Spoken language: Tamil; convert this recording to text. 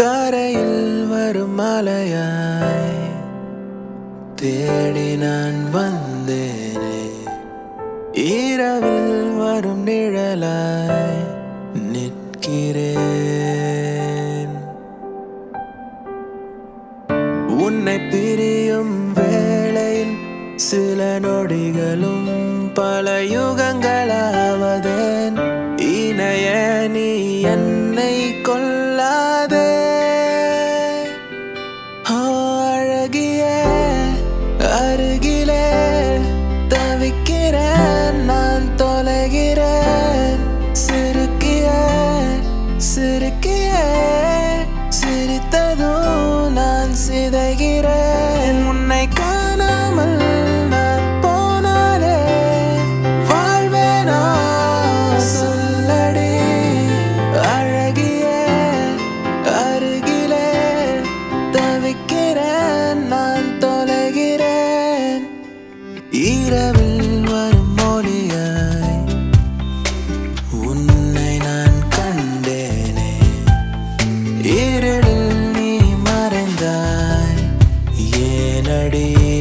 கரையில் வரும் மலையாய் தேடி நான் வந்தேனே இரவில் வரும் நிழலாய் நிற்கிறேன் உன்னை பிரியும் வேளையில் சில நொடிகளும் பல யுகங்களாவதேன் இணைய நீ என்னை கொல்லாதே ஆ, அழகிய அருகிலே தவிக்கிறேன் நான் தொலைகிறேன் சிறுக்கிய சிறுக்கிய சிரித்ததும் நான் சிதைகிறேன் உன்னை காணாமல் நான் போனாலே வாழ்வேனா சொல்லடி அழகிய அருகிலே தவிக்கிறேன் நான் தொலைகிறேன் இரவில் வரும் மொழியாய் உன்னை நான் கண்டேனே இருளில் நீ மறைந்தாய் ஏனடி